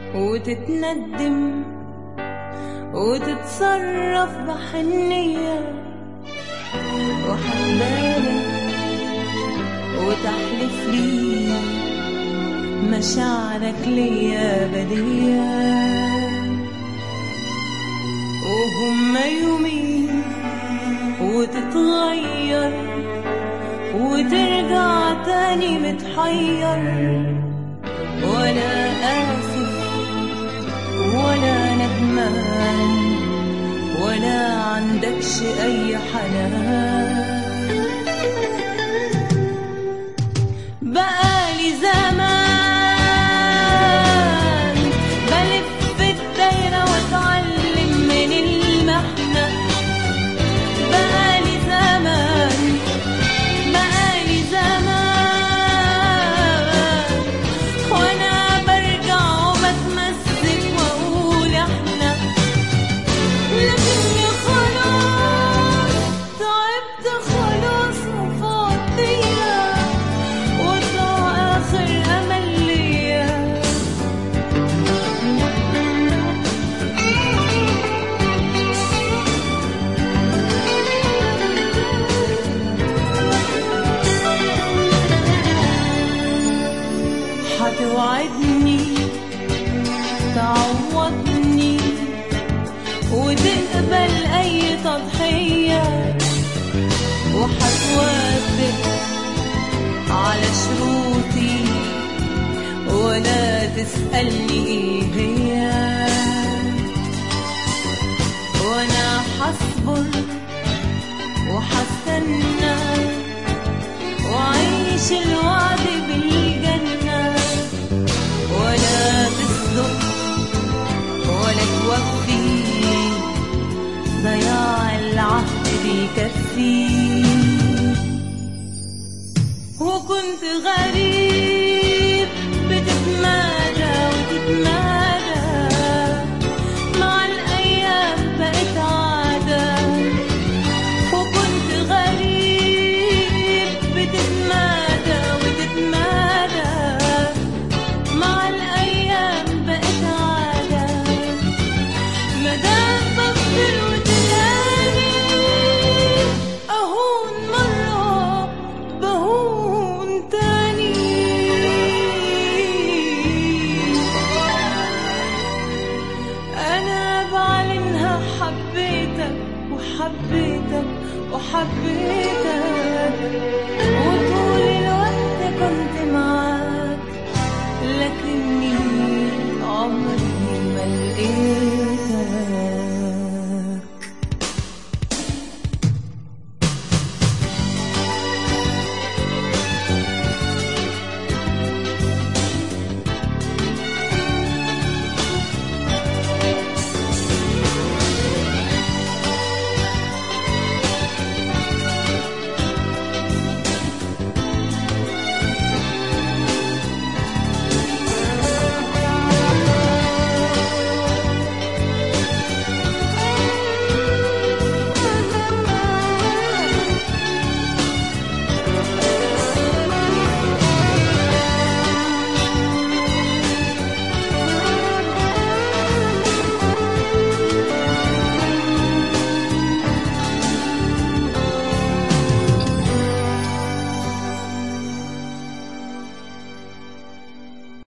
وتتندم وتتصرف بحنية وحبالك وتحلف لي مشاعرك ليا بدية وهم يومين وتتغير وترجع تاني متحير ولا آسف ولا ندمان ولا عندكش أي حنان بقالي زمان بلف الدايرة واتعلم من المحنة بقالي زمان بقالي زمان وانا برجع وبتمسك واقول احنا لكني خلاص تعبت خلاص وفاضية وطلع آخر أمل ليا حتوعدني تعوضني وتقبل أي تضحية وحتوافق على شروطي ولا تسألني إيه هي وأنا حصبر وحستنى وعيش الوعد بالجنة ولا تصدق ولا توفي ضياع العهد بيكفي وكنت غريب بتتمادى وتتمادى مع الأيام بقت عادة وكنت غريب بتتمادى وتتمادى مع الأيام بقت عادة مدام بصبر وتلاني أهون مرة بهون تاني أنا بعلنها حبيتك وحبيتك وحبيتك وطول الوقت كنت معاك لكني عمري ما لقيتك